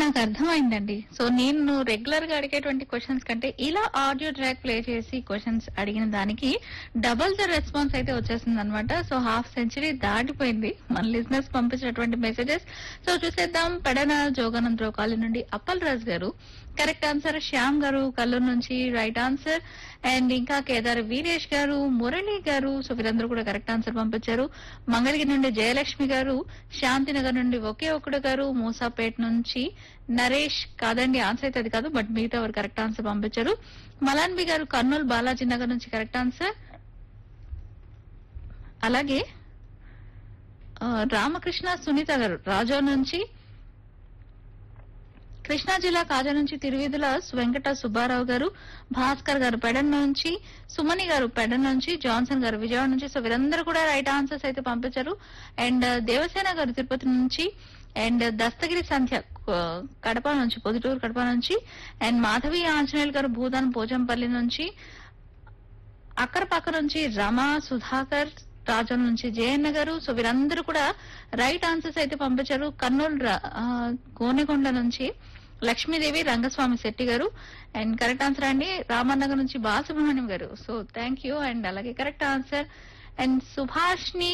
నాకు అర్థమైందండి సో నేను రెగ్యులర్ గా అడిగేటువంటి క్వశ్చన్స్ కంటే ఇలా ఆడియో ట్రాక్ ప్లే చేసి క్వశ్చన్స్ అడిగిన దానికి డబల్ ద రెస్పాన్స్ అయితే వచ్చేసింది అనమాట సో హాఫ్ సెంచరీ దాటిపోయింది మన లిజినెస్ పంపించినటువంటి మెసేజెస్ సో చూసేద్దాం పెడన జోగానందరావు కాలనీ నుండి అప్పల్ రాజు గారు కరెక్ట్ ఆన్సర్ శ్యామ్ గారు కల్లూరు నుంచి రైట్ ఆన్సర్ అండ్ ఇంకా కేదార్ వీరేష్ గారు మురళి గారు సో వీరందరూ కూడా కరెక్ట్ ఆన్సర్ పంపించారు మంగళగిరి నుండి జయలక్ష్మి గారు శాంతినగర్ నుండి ఒకే ఒకడు గారు మూసాపేట్ నుంచి నరేష్ కాదండి ఆన్సర్ అయితే అది కాదు బట్ మిగతా వారు కరెక్ట్ ఆన్సర్ పంపించారు మలాన్బి గారు కర్నూలు బాలాజీ నగర్ నుంచి కరెక్ట్ ఆన్సర్ అలాగే ఆ, రామకృష్ణ సునీత గారు రాజా నుంచి కృష్ణా జిల్లా కాజా నుంచి తిరువిధుల వెంకట సుబ్బారావు గారు భాస్కర్ గారు పెడన్ నుంచి సుమని గారు పెడన్ నుంచి జాన్సన్ గారు విజయవాడ నుంచి సో వీరందరూ కూడా రైట్ ఆన్సర్స్ అయితే పంపించారు అండ్ దేవసేన గారు తిరుపతి నుంచి అండ్ దస్తగిరి సంధ్య ఆ, కడప నుంచి పొదుటూరు కడప నుంచి అండ్ మాధవి ఆంజనేయులు గారు భూదాన్ పోచంపల్లి నుంచి అక్కరపక్క నుంచి రమ సుధాకర్ రాజన్ నుంచి జయన్న గారు సో వీరందరూ కూడా రైట్ ఆన్సర్స్ అయితే పంపించారు కర్నూలు ర- ఆ, గోనెకొండ నుంచి లక్ష్మీదేవి రంగస్వామి శెట్టి గారు అండ్ కరెక్ట్ ఆన్సర్ అండి రామన్నగర్ నుంచి బాలసుబ్రహ్మణ్యం గారు సో థ్యాంక్ యూ అండ్ అలాగే correct answer and Subhashini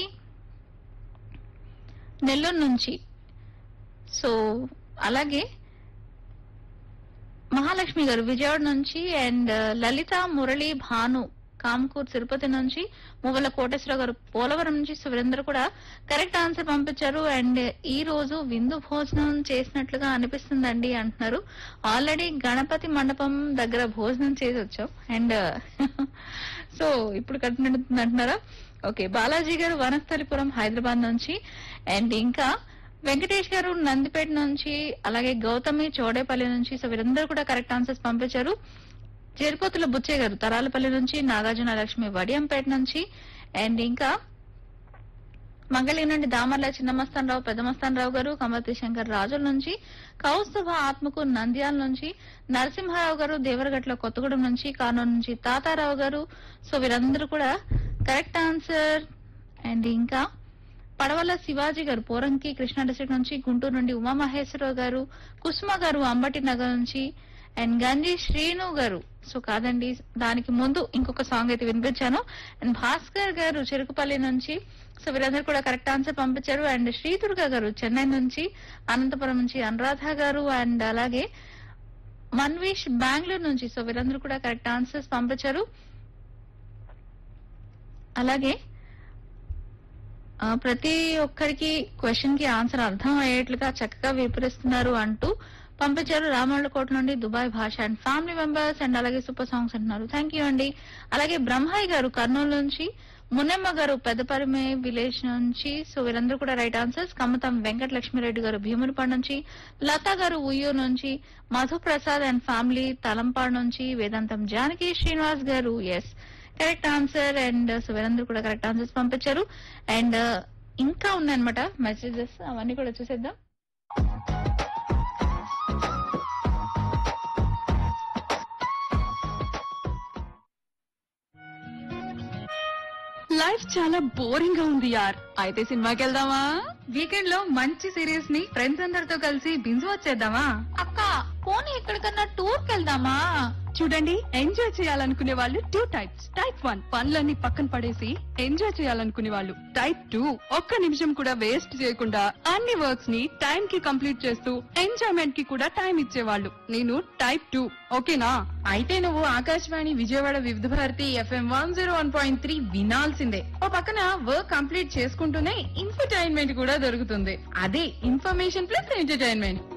Nellore నుంచి సో అలాగే మహాలక్ష్మి గారు విజయవాడ నుంచి అండ్ లలిత మురళి భాను కామకూర్ తిరుపతి నుంచి మువ్వల కోటేశ్వర గారు పోలవరం నుంచి సో వీరందరూ కూడా కరెక్ట్ ఆన్సర్ పంపించారు అండ్ ఈ రోజు విందు భోజనం చేసినట్లుగా అనిపిస్తుందండి అంటున్నారు ఆల్రెడీ గణపతి మండపం దగ్గర భోజనం చేసి వచ్చాం అండ్ సో ఇప్పుడు కట్టినట్టుంది అంటున్నారా ఓకే బాలాజీ గారు వనస్థలిపురం హైదరాబాద్ నుంచి అండ్ ఇంకా వెంకటేష్ గారు నందిపేట నుంచి అలాగే గౌతమి చోడేపల్లి నుంచి సో వీరందరూ కూడా కరెక్ట్ ఆన్సర్స్ పంపించారు చేరుకోతుల బుచ్చే గారు తరాలపల్లి నుంచి నాగార్జున లక్ష్మి వడియంపేట నుంచి అండ్ ఇంకా మంగళగిరి నుండి దామర్ల చిన్నమస్తాన్ రావు పెద్దమస్తాన్ రావు గారు కమర్తి శంకర్ రాజుల నుంచి కౌస్తుభ ఆత్మకు నంద్యాల నుంచి నరసింహారావు గారు దేవరగట్ల కొత్తగూడెం నుంచి కానూరు నుంచి తాతారావు గారు సో వీరందరూ కూడా కరెక్ట్ ఆన్సర్ అండ్ ఇంకా పడవల శివాజీ గారు పోరంకి కృష్ణా డిస్ట్రిక్ట్ నుంచి గుంటూరు నుండి ఉమామహేశ్వరరావు గారు కుసుమ గారు అంబటి నగర్ నుంచి అండ్ గంజి శ్రీను గారు సో కాదండి దానికి ముందు ఇంకొక సాంగ్ అయితే వినిపించాను అండ్ భాస్కర్ గారు చెరుకుపల్లి నుంచి సో వీరందరూ కూడా కరెక్ట్ ఆన్సర్ పంపించారు అండ్ శ్రీదుర్గ గారు చెన్నై నుంచి అనంతపురం నుంచి అనురాధ గారు అండ్ అలాగే మన్వీష్ బెంగళూరు నుంచి సో వీరందరూ కూడా కరెక్ట్ ఆన్సర్స్ పంపించారు అలాగే ఆ, ప్రతి ఒక్కరికి క్వశ్చన్ కి ఆన్సర్ అర్థం అయ్యేట్లుగా చక్కగా వివరిస్తున్నారు అంటూ పంపించారు రామళ్ళకోట నుండి Dubai Basha and family members and అలాగే సూపర్ సాంగ్స్ అంటున్నారు థ్యాంక్ యూ అండి అలాగే బ్రహ్మాయి గారు కర్నూలు నుంచి మున్నెమ్మ గారు పెద్దపరిమే విలేజ్ నుంచి సో వీరందరూ కూడా రైట్ ఆన్సర్స్ కమతం వెంకట లక్ష్మీరెడ్డి గారు భీమునిపాడు నుంచి లతా గారు ఉయ్యూరు నుంచి మధు ప్రసాద్ అండ్ ఫ్యామిలీ తలంపాడు నుంచి వేదాంతం జానకి శ్రీనివాస్ గారు yes correct answer and so వీరందరూ కూడా కరెక్ట్ ఆన్సర్స్ పంపించారు అండ్ ఇంకా ఉన్నాయన్నమాట మెసేజెస్ అవన్నీ కూడా చూసేద్దాం లైఫ్ చాలా బోరింగ్ గా ఉంది యార్ అయితే సినిమాకి వెళ్దామా వీకెండ్ లో మంచి సిరీస్ ని ఫ్రెండ్స్ అందరితో కలిసి బింజు వచ్చేద్దామా అక్క పోనీ ఎక్కడికన్నా టూర్ వెళ్దామా చూడండి ఎంజాయ్ చేయాలనుకునే వాళ్ళు టూ టైప్స్ టైప్ వన్ పనులన్నీ పక్కన పడేసి ఎంజాయ్ చేయాలనుకునే వాళ్ళు టైప్ టూ ఒక్క నిమిషం కూడా వేస్ట్ చేయకుండా అన్ని వర్క్స్ ని టైం కి కంప్లీట్ చేస్తూ ఎంజాయ్మెంట్ కి కూడా టైం ఇచ్చేవాళ్ళు నేను టైప్ టూ ఓకేనా అయితే నువ్వు Akashvani Vijayawada Vividh Bharati FM one zero one point three వినాల్సిందే ఓ పక్కన వర్క్ కంప్లీట్ చేసుకుంటూనే ఇన్ఫర్టైన్మెంట్ కూడా దొరుకుతుంది అదే ఇన్ఫర్మేషన్ ప్లస్ ఎంటర్టైన్మెంట్